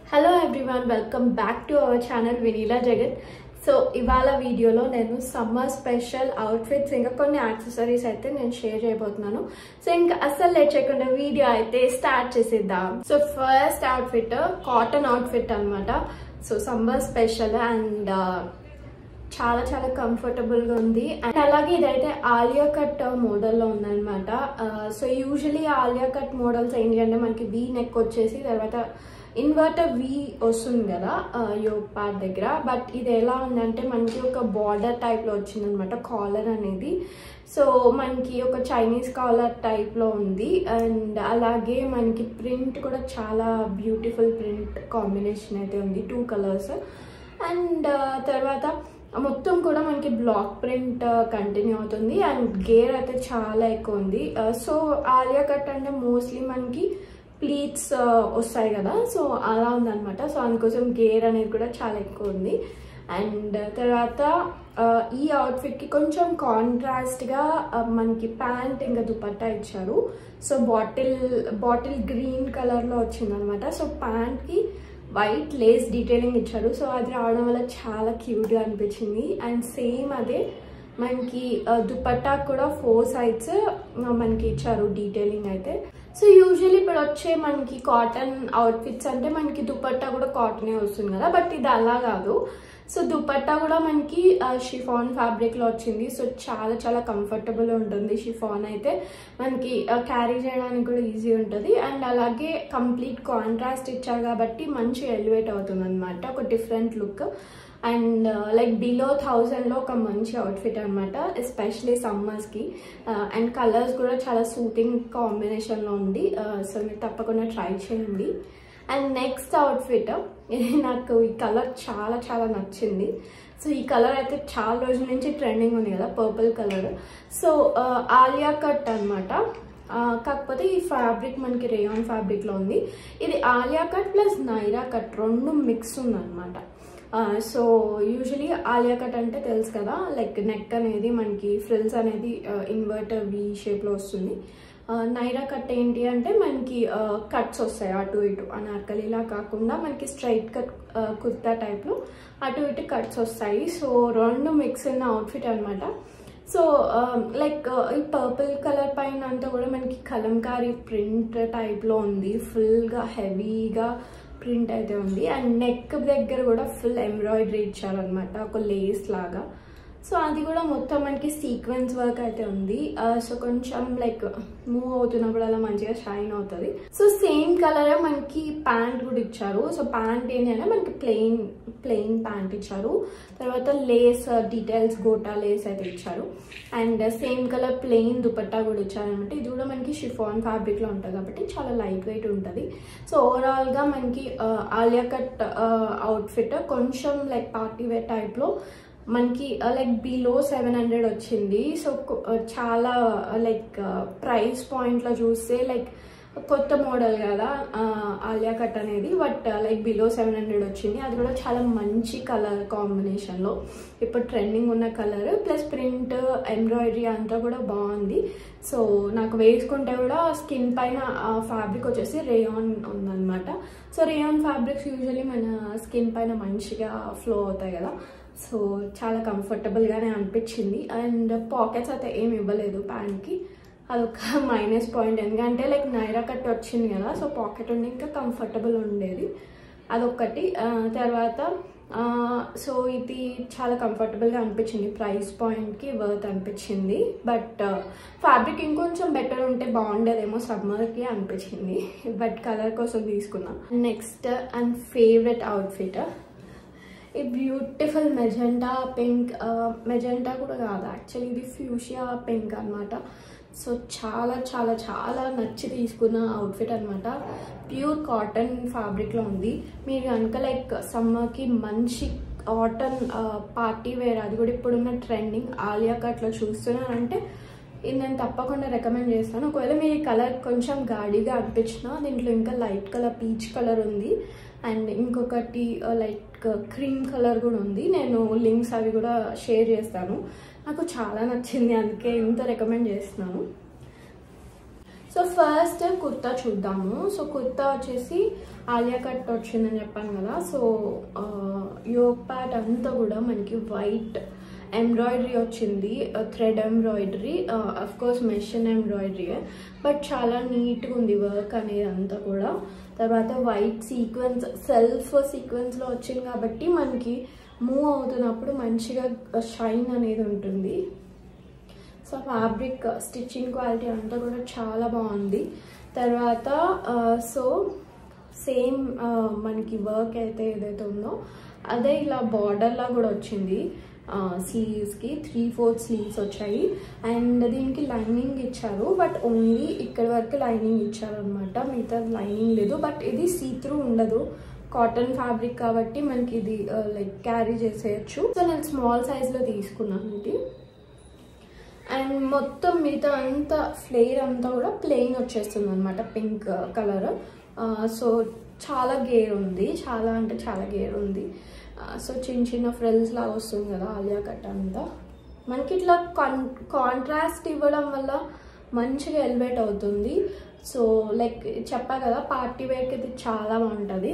hello everyone welcome back to our channel Vineela Jagat so ఇవాళ వీడియోలో నేను సమ్మర్ స్పెషల్ అవుట్ఫిట్స్ ఇంకా కొన్ని యాక్సెసరీస్ అయితే నేను షేర్ చేయబోతున్నాను సో ఇంకా అస్సలు లేట్ చేయకుండా వీడియో అయితే స్టార్ట్ చేసేద్దాం so first outfit cotton outfit అన్నమాట సో సమ్మర్ స్పెషల్ అండ్ చాలా చాలా కంఫర్టబుల్ గా ఉంది అండ్ అలాగే ఇదైతే ఆలియా కట్ మోడల్ లో ఉందన్నమాట so usually Alia cut models ఏంటి అంటే మనకి వీ నెక్ వచ్చేసి తర్వాత ఇన్వర్టర్ వి వస్తుంది కదా యోగ్ పార్ట్ దగ్గర బట్ ఇది ఎలా ఉందంటే మనకి ఒక బార్డర్ టైప్ లో వచ్చింది అనమాట కాలర్ అనేది సో మనకి ఒక చైనీస్ కాలర్ టైప్ లో ఉంది అండ్ అలాగే మనకి ప్రింట్ కూడా చాలా బ్యూటిఫుల్ ప్రింట్ కాంబినేషన్ అయితే ఉంది టూ కలర్స్ అండ్ తర్వాత మొత్తం కూడా మనకి బ్లాక్ ప్రింట్ కంటిన్యూ అవుతుంది అండ్ గేర్ అయితే చాలా ఎక్కువ ఉంది సో ఆలియా కట్ అంటే మోస్ట్లీ మనకి ప్లీట్స్ వస్తాయి కదా సో అలా ఉందన్నమాట సో అందుకోసం గేర్ అనేది కూడా చాలా ఎక్కువ ఉంది అండ్ తర్వాత ఈ అవుట్ఫిట్కి కొంచెం కాంట్రాస్ట్గా మనకి ప్యాంట్ ఇంకా దుపట్టా ఇచ్చారు సో బాటిల్ బాటిల్ గ్రీన్ కలర్లో వచ్చిందనమాట సో ప్యాంట్కి వైట్ లేస్ డీటెయిలింగ్ ఇచ్చారు సో అది రావడం వల్ల చాలా క్యూట్గా అనిపించింది అండ్ సేమ్ అదే మనకి దుపట్టా కూడా ఫోర్ సైడ్స్ మనకి ఇచ్చారు డీటెయిలింగ్ అయితే సో యూజువల్లీ ఇప్పుడు వచ్చే మనకి కాటన్ అవుట్ఫిట్స్ అంటే మనకి దుపట్టా కూడా కాటనే వస్తుంది కదా బట్ ఇది అలా కాదు సో దుపట్టా కూడా మనకి షిఫాన్ ఫ్యాబ్రిక్లో వచ్చింది సో చాలా చాలా కంఫర్టబుల్ ఉంటుంది షిఫాన్ అయితే మనకి క్యారీ చేయడానికి కూడా ఈజీ ఉంటుంది అండ్ అలాగే కంప్లీట్ కాంట్రాస్ట్ ఇచ్చారు కాబట్టి మంచి ఎలివేట్ అవుతుంది అనమాట ఒక different look and like below థౌజండ్లో ఒక మంచి అవుట్ఫిట్ అనమాట ఎస్పెషలీ సమ్మర్స్కి అండ్ కలర్స్ కూడా చాలా సూటింగ్ కాంబినేషన్లో ఉంది సో మీరు తప్పకుండా ట్రై చేయండి అండ్ నెక్స్ట్ అవుట్ఫిట్ ఇది నాకు ఈ కలర్ చాలా చాలా నచ్చింది సో ఈ కలర్ అయితే చాలా రోజుల నుంచి ట్రెండింగ్ ఉంది కదా purple colour so Alia cut అనమాట కాకపోతే ఈ ఫ్యాబ్రిక్ మనకి రేయాన్ ఫ్యాబ్రిక్లో ఉంది ఇది Alia cut plus Naira cut రెండు మిక్స్ ఉందన్నమాట సో యూజువలీ ఆలియా కట్ అంటే తెలుసు కదా లైక్ నెక్ అనేది మనకి ఫ్రిల్స్ అనేది ఇన్వర్టర్ వి షేప్లో వస్తుంది నైరా కట్ ఏంటి అంటే మనకి కట్స్ వస్తాయి అటు ఇటు అనార్కలిలా కాకుండా మనకి స్ట్రైట్ కట్ కుర్తా టైప్లో అటు ఇటు కట్స్ వస్తాయి సో రెండు మిక్స్ ఉన్న అవుట్ఫిట్ అనమాట సో లైక్ ఈ పర్పుల్ కలర్ పైన అంతా కూడా మనకి కలంకారీ ప్రింట్ టైప్లో ఉంది ఫుల్గా హెవీగా ప్రింట్ అయితే ఉంది అండ్ నెక్ దగ్గర కూడా ఫుల్ ఎంబ్రాయిడరీ ఇచ్చారనమాట ఒక లేస్ లాగా సో అది కూడా మొత్తం మనకి సీక్వెన్స్ వర్క్ అయితే ఉంది సో కొంచెం లైక్ మూవ్ అవుతున్నప్పుడు అలా మంచిగా షైన్ అవుతుంది సో సేమ్ కలర్ మనకి ప్యాంట్ కూడా ఇచ్చారు సో ప్యాంట్ ఏంటి అంటే మనకి ప్లెయిన్ ప్లెయిన్ ప్యాంట్ ఇచ్చారు తర్వాత లేస్ డీటెయిల్స్ గోటా లేస్ అయితే ఇచ్చారు and same colour plain dupatta కూడా ఇచ్చారనమాట ఇది కూడా మనకి షిఫాన్ ఫ్యాబ్రిక్లో ఉంటుంది కాబట్టి చాలా లైట్ వెయిట్ ఉంటుంది సో ఓవరాల్గా మనకి ఆలియా కట్ అవుట్ఫిట్ కొంచెం లైక్ పార్టీ వేర్ టైప్లో మనకి లైక్ బిలో సెవెన్ హండ్రెడ్ వచ్చింది సో చాలా లైక్ ప్రైస్ పాయింట్లో చూస్తే లైక్ కొత్త మోడల్ కదా ఆలియా కట్ అనేది but like below seven hundred వచ్చింది అది కూడా చాలా మంచి కలర్ కాంబినేషన్లో ఇప్పుడు ట్రెండింగ్ ఉన్న కలర్ ప్లస్ ప్రింట్ ఎంబ్రాయిడరీ అంతా కూడా బాగుంది సో నాకు వేసుకుంటే కూడా స్కిన్ పైన ఫ్యాబ్రిక్ వచ్చేసి రేయాన్ ఉందన్నమాట సో రేయాన్ ఫ్యాబ్రిక్స్ యూజువలీ మన స్కిన్ పైన మంచిగా ఫ్లో అవుతాయి కదా సో చాలా కంఫర్టబుల్గానే అనిపించింది అండ్ పాకెట్స్ అయితే ఏమి ఇవ్వలేదు ప్యాంట్కి అదొక మైనస్ పాయింట్ ఎందుకంటే లైక్ నైరా కట్ వచ్చింది కదా సో పాకెట్ ఉండి ఇంకా కంఫర్టబుల్ ఉండేది అదొకటి తర్వాత సో ఇది చాలా కంఫర్టబుల్గా అనిపించింది ప్రైస్ పాయింట్కి వర్త్ అనిపించింది బట్ ఫ్యాబ్రిక్ ఇంకొంచెం బెటర్ ఉంటే బాగుండేదేమో సమ్మర్కి అనిపించింది బట్ కలర్ కోసం తీసుకున్నా నెక్స్ట్ అండ్ ఫేవరెట్ అవుట్ఫిట్ ఈ బ్యూటిఫుల్ మెజెంటా పింక్ మెజెంటా కూడా కాదు యాక్చువల్లీ ఇది ఫ్యూషియా పింక్ అనమాట సో చాలా చాలా చాలా నచ్చి తీసుకున్న అవుట్ఫిట్ అనమాట ప్యూర్ కాటన్ ఫ్యాబ్రిక్లో ఉంది మీరు కనుక లైక్ సమ్మర్కి మంచి కాటన్ పార్టీ వేర్ అది కూడా ఇప్పుడున్న ట్రెండింగ్ ఆలియా కట్లో చూస్తున్నానంటే ఇది నేను తప్పకుండా రికమెండ్ చేస్తాను ఒకవేళ మీరు ఈ కలర్ కొంచెం గాడిగా అనిపించినా దీంట్లో ఇంకా లైట్ కలర్ పీచ్ కలర్ ఉంది అండ్ ఇంకొకటి లైట్ క్రీమ్ కలర్ కూడా ఉంది నేను లింక్స్ అవి కూడా షేర్ చేస్తాను నాకు చాలా నచ్చింది అందుకే ఇంత రికమెండ్ చేస్తున్నాను సో ఫస్ట్ కుర్తా చూద్దాము సో కుర్తా వచ్చేసి ఆలియా కట్ వచ్చిందని చెప్పాను కదా సో యోగ్ ప్యాట్ అంతా కూడా మనకి వైట్ ఎంబ్రాయిడరీ వచ్చింది thread embroidery of course machine embroidery but చాలా నీట్గా ఉంది వర్క్ అనేది అంతా కూడా తర్వాత వైట్ సీక్వెన్స్ సెల్ఫ్ సీక్వెన్స్లో వచ్చింది కాబట్టి మనకి మూవ్ అవుతున్నప్పుడు మంచిగా షైన్ అనేది ఉంటుంది సో ఫ్యాబ్రిక్ స్టిచ్చింగ్ క్వాలిటీ అంతా కూడా చాలా బాగుంది తర్వాత సో సేమ్ మనకి వర్క్ అయితే ఏదైతే ఉందో అదే ఇలా బార్డర్లా కూడా వచ్చింది స్లీవ్స్కి త్రీ ఫోర్త్ స్లీవ్స్ వచ్చాయి అండ్ దీనికి లైనింగ్ ఇచ్చారు బట్ ఓన్లీ ఇక్కడ వరకు లైనింగ్ ఇచ్చారు అనమాట మిగతా లైనింగ్ లేదు బట్ ఇది సీ త్రూ ఉండదు కాటన్ ఫ్యాబ్రిక్ కాబట్టి మనకి ఇది లైక్ క్యారీ చేసేయచ్చు సో నేను స్మాల్ సైజ్లో తీసుకున్నాను ఇది అండ్ మొత్తం మిగతా అంతా ఫ్లేర్ అంతా కూడా ప్లెయిన్ వచ్చేస్తుంది అనమాట పింక్ కలర్ సో చాలా గేర్ ఉంది చాలా అంటే చాలా గేర్ ఉంది సో చిన్న చిన్న ఫ్రిల్స్ లాగా వస్తుంది కదా ఆలియా కట్ అంతా మనకి ఇట్లా కాన్ కాంట్రాస్ట్ ఇవ్వడం వల్ల మంచిగా ఎలివేట్ అవుతుంది సో లైక్ చెప్పా కదా పార్టీ వేర్కి ఇది చాలా బాగుంటుంది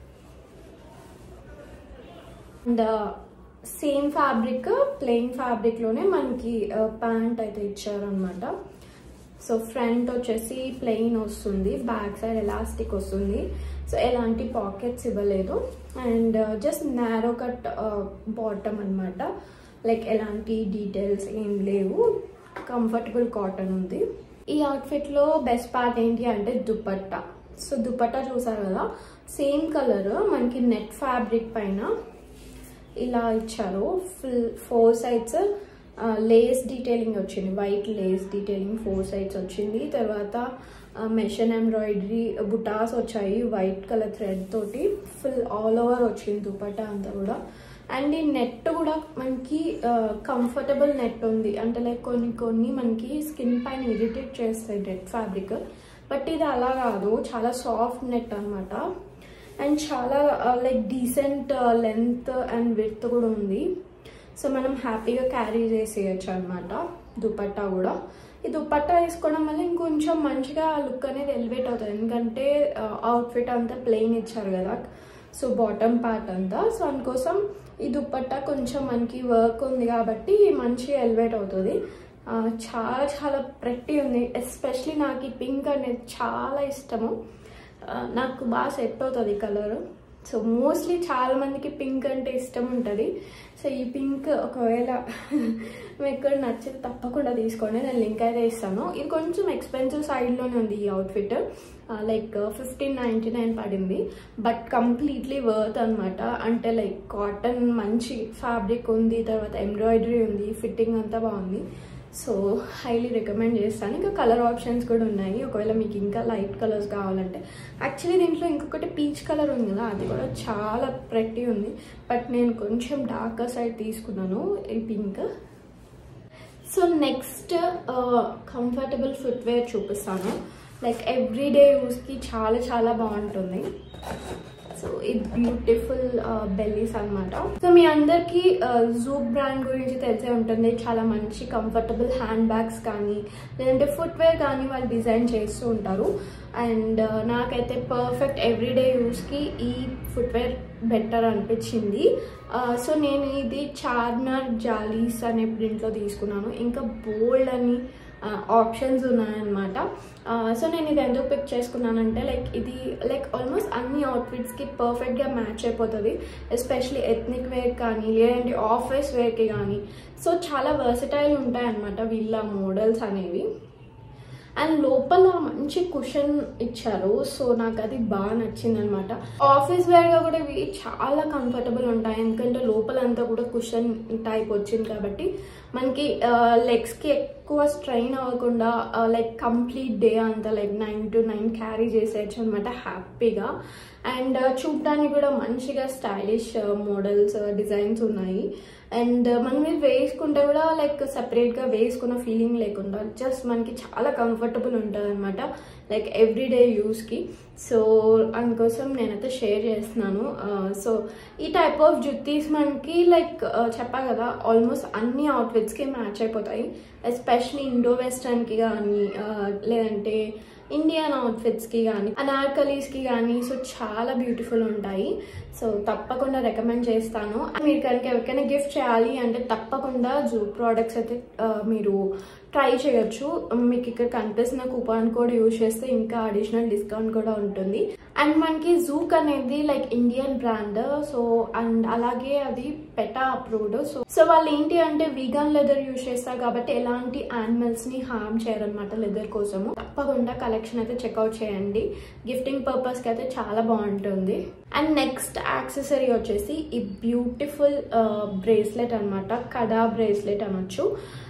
అండ్ సేమ్ ఫ్యాబ్రిక్ ప్లెయిన్ ఫ్యాబ్రిక్లోనే మనకి ప్యాంట్ అయితే ఇచ్చారనమాట సో ఫ్రంట్ వచ్చేసి ప్లెయిన్ వస్తుంది బ్యాక్ సైడ్ ఎలాస్టిక్ వస్తుంది సో ఎలాంటి పాకెట్స్ ఇవ్వలేదు and just narrow cut bottom అనమాట లైక్ ఎలాంటి డీటెయిల్స్ ఏం లేవు కంఫర్టబుల్ కాటన్ ఉంది ఈ అవుట్ఫిట్లో బెస్ట్ పార్ట్ ఏంటి అంటే దుపట్టా సో దుపట్టా చూసారు కదా సేమ్ కలర్ మనకి నెట్ ఫ్యాబ్రిక్ పైన ఇలా ఇచ్చారు full four sides lace detailing వచ్చింది white lace detailing four sides వచ్చింది తర్వాత మెషిన్ ఎంబ్రాయిడరీ బుటాస్ వచ్చాయి వైట్ కలర్ థ్రెడ్ తోటి ఫుల్ ఆల్ ఓవర్ వచ్చింది దుపట్టా అంతా కూడా అండ్ ఈ నెట్ కూడా మనకి కంఫర్టబుల్ నెట్ ఉంది అంటే లైక్ కొన్ని కొన్ని మనకి స్కిన్ పైన ఇరిటేట్ చేస్తాయి నెట్ ఫ్యాబ్రిక్ బట్ ఇది అలా కాదు చాలా సాఫ్ట్ నెట్ అనమాట అండ్ చాలా like decent length and width కూడా ఉంది సో మనం హ్యాపీగా క్యారీ చేసేయచ్చు అనమాట దుపట్టా కూడా ఈ దుపట్టా వేసుకోవడం వల్ల ఇంకొంచెం మంచిగా లుక్ అనేది ఎలివేట్ అవుతుంది ఎందుకంటే అవుట్ఫిట్ అంతా ప్లెయిన్ ఇచ్చారు కదా సో బాటమ్ పార్ట్ అంతా సో అందుకోసం ఈ దుపట్టా కొంచెం మనకి వర్క్ ఉంది కాబట్టి మంచిగా ఎలివేట్ అవుతుంది చాలా చాలా ప్రట్టి ఉంది ఎస్పెషలీ నాకు ఈ పింక్ అనేది చాలా ఇష్టము నాకు బాగా సెట్ అవుతుంది కలర్ సో మోస్ట్లీ చాలా మందికి పింక్ అంటే ఇష్టం ఉంటుంది సో ఈ పింక్ ఒకవేళ మీకు నచ్చితే తప్పకుండా తీసుకోండి నేను లింక్ అయితే ఇస్తాను ఇది కొంచెం ఎక్స్పెన్సివ్ సైడ్లోనే ఉంది ఈ outfit like fifteen ninety nine పడింది బట్ కంప్లీట్లీ వర్త్ అనమాట అంటే లైక్ కాటన్ మంచి ఫ్యాబ్రిక్ ఉంది తర్వాత ఎంబ్రాయిడరీ ఉంది ఫిట్టింగ్ అంతా బాగుంది సో హైలీ రికమెండ్ చేస్తాను ఇంకా కలర్ ఆప్షన్స్ కూడా ఉన్నాయి ఒకవేళ మీకు ఇంకా లైట్ కలర్స్ కావాలంటే యాక్చువల్లీ దీంట్లో ఇంకొకటి పీచ్ కలర్ ఉంది కదా అది కూడా చాలా ప్రట్టి ఉంది బట్ నేను కొంచెం డార్కర్ సైడ్ తీసుకున్నాను ఈ pink so next comfortable footwear చూపిస్తాను లైక్ ఎవ్రీడే యూస్కి చాలా చాలా బాగుంటుంది సో ఇది బ్యూటిఫుల్ బెల్లీస్ అనమాట సో మీ అందరికి జూప్ బ్రాండ్ గురించి తెలిసే ఉంటుంది చాలా మంచి కంఫర్టబుల్ హ్యాండ్ బ్యాగ్స్ కానీ లేదంటే ఫుట్వేర్ కానీ వాళ్ళు డిజైన్ చేస్తూ ఉంటారు అండ్ నాకైతే పర్ఫెక్ట్ ఎవ్రీడే యూస్కి ఈ ఫుట్వేర్ బెటర్ అనిపించింది సో నేను ఇది చార్మినార్ జాలీస్ అనే ప్రింట్లో తీసుకున్నాను ఇంకా బోల్డ్ అని ఆప్షన్స్ ఉన్నాయన్నమాట సో నేను ఇది ఎందుకు పిక్ చేసుకున్నానంటే లైక్ ఇది లైక్ ఆల్మోస్ట్ అన్ని అవుట్ఫిట్స్కి పర్ఫెక్ట్గా మ్యాచ్ అయిపోతుంది ఎస్పెషలీ ఎథ్నిక్ వేర్ కానీ లేదంటే ఆఫీస్ వేర్కి కానీ సో చాలా వర్సటైల్ ఉంటాయన్నమాట వీళ్ళ మోడల్స్ అనేవి అండ్ లోపల మంచి కుషన్ ఇచ్చారు సో నాకు అది బాగా నచ్చింది అనమాట ఆఫీస్ వేర్గా కూడా ఇవి చాలా కంఫర్టబుల్ ఉంటాయి ఎందుకంటే లోపలంతా కూడా కుషన్ టైప్ వచ్చింది కాబట్టి మనకి లెగ్స్కి ఎక్కువ స్ట్రెయిన్ అవ్వకుండా లైక్ కంప్లీట్ డే అంతా like nine to nine carry చేసేయచ్చు అనమాట హ్యాపీగా అండ్ చూడడానికి కూడా మంచిగా స్టైలిష్ మోడల్స్ డిజైన్స్ ఉన్నాయి అండ్ మనం ఇది వేసుకుంటే కూడా లైక్ సపరేట్గా వేసుకున్న ఫీలింగ్ లేకుండా జస్ట్ మనకి చాలా కంఫర్టబుల్ ఉంటుంది అనమాట లైక్ ఎవ్రీడే యూస్కి సో అందుకోసం నేనైతే షేర్ చేస్తున్నాను సో ఈ టైప్ ఆఫ్ జుత్తీస్ మనకి లైక్ చెప్పా కదా ఆల్మోస్ట్ అన్ని అవుట్ఫిట్స్కి మ్యాచ్ అయిపోతాయి ఎస్పెషలీ ఇండో వెస్టర్న్కి కానీ లేదంటే ఇండియన్ అవుట్ఫిట్స్కి కానీ అనార్కలీస్కి కానీ సో చాలా బ్యూటిఫుల్ ఉంటాయి సో తప్పకుండా రికమెండ్ చేస్తాను మీరు కనుక ఎవరికైనా గిఫ్ట్ చేయాలి అంటే తప్పకుండా జూ ప్రోడక్ట్స్ అయితే ఆ, మీరు ట్రై చేయొచ్చు మీకు ఇక్కడ కనిపిస్తున్న కూపాన్ కోడ్ యూజ్ చేస్తే ఇంకా అడిషనల్ డిస్కౌంట్ కూడా ఉంటుంది అండ్ మనకి జూక్ అనేది like Indian brand so and అలాగే అది పెటా అప్రూవ్డ్ సో సో వాళ్ళు ఏంటి అంటే వీగన్ లెదర్ యూజ్ చేస్తారు కాబట్టి ఎలాంటి యానిమల్స్ ని హార్మ్ చేయరనమాట లెదర్ కోసము తప్పకుండా కలెక్షన్ అయితే చెక్అవుట్ చేయండి గిఫ్టింగ్ పర్పస్ కి అయితే చాలా బాగుంటుంది అండ్ నెక్స్ట్ యాక్సెసరీ వచ్చేసి ఈ బ్యూటిఫుల్ బ్రేస్లెట్ అన్నమాట కడా బ్రేస్లెట్ అనొచ్చు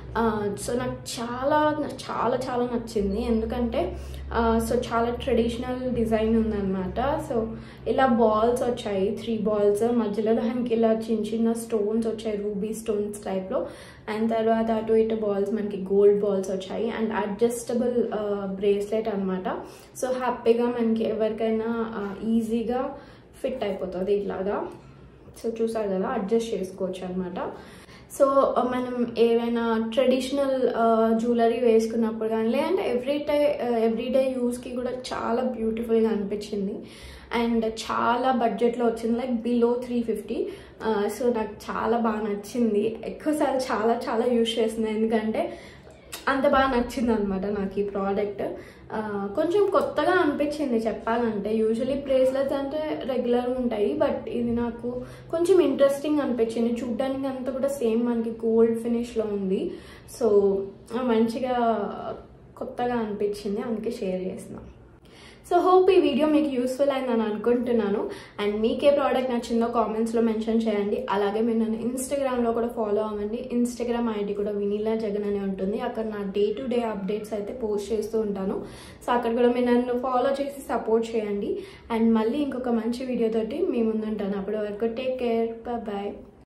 సో నాకు చాలా చాలా చాలా నచ్చింది ఎందుకంటే సో చాలా ట్రెడిషనల్ డిజైన్ ఉందన్నమాట సో ఇలా బాల్స్ వచ్చాయి త్రీ బాల్స్ మధ్యలో దానికి ఇలా చిన్న చిన్న స్టోన్స్ వచ్చాయి రూబీ స్టోన్స్ టైప్లో అండ్ తర్వాత అటు ఇటు బాల్స్ మనకి గోల్డ్ బాల్స్ వచ్చాయి అండ్ అడ్జస్టబుల్ బ్రేస్లెట్ అనమాట సో హ్యాపీగా మనకి ఎవరికైనా ఈజీగా ఫిట్ అయిపోతుంది ఇలాగా సో చూసారు కదా అడ్జస్ట్ చేసుకోవచ్చు అనమాట సో మనం ఏవైనా ట్రెడిషనల్ జ్యువెలరీ వేసుకున్నప్పుడు కానీ లేదంటే ఎవ్రీ డే ఎవ్రీడే యూస్కి కూడా చాలా బ్యూటిఫుల్గా అనిపించింది అండ్ చాలా బడ్జెట్లో వచ్చింది like below three fifty so నాకు చాలా బాగా నచ్చింది ఎక్కువసార్లు చాలా చాలా యూస్ చేస్తున్నాను ఎందుకంటే అంత బాగా నచ్చింది అనమాట నాకు ఈ ప్రోడక్ట్ కొంచెం కొత్తగా అనిపించింది చెప్పాలంటే యూజువలీ బ్రేస్లెట్స్ అంటే రెగ్యులర్ ఉంటాయి బట్ ఇది నాకు కొంచెం ఇంట్రెస్టింగ్ అనిపించింది చూడ్డానికి అంతా కూడా సేమ్ మనకి గోల్డ్ ఫినిష్లో ఉంది సో మంచిగా కొత్తగా అనిపించింది అందుకే షేర్ చేస్తున్నాను సో హోప్ ఈ వీడియో మీకు యూస్ఫుల్ అయిందని అనుకుంటున్నాను అండ్ మీకు ఏ ప్రోడక్ట్ నచ్చిందో కామెంట్స్లో మెన్షన్ చేయండి అలాగే మీరు నన్ను ఇన్స్టాగ్రామ్లో కూడా ఫాలో అవ్వండి ఇన్స్టాగ్రామ్ ఐడి కూడా వినీలా జగన్ అనే ఉంటుంది అక్కడ నా డే టు డే అప్డేట్స్ అయితే పోస్ట్ చేస్తూ ఉంటాను సో అక్కడ కూడా మీరు నన్ను ఫాలో చేసి సపోర్ట్ చేయండి అండ్ మళ్ళీ ఇంకొక మంచి వీడియోతోటి మీ ముందుంటాను అప్పటి వరకు టేక్ కేర్ బాయ్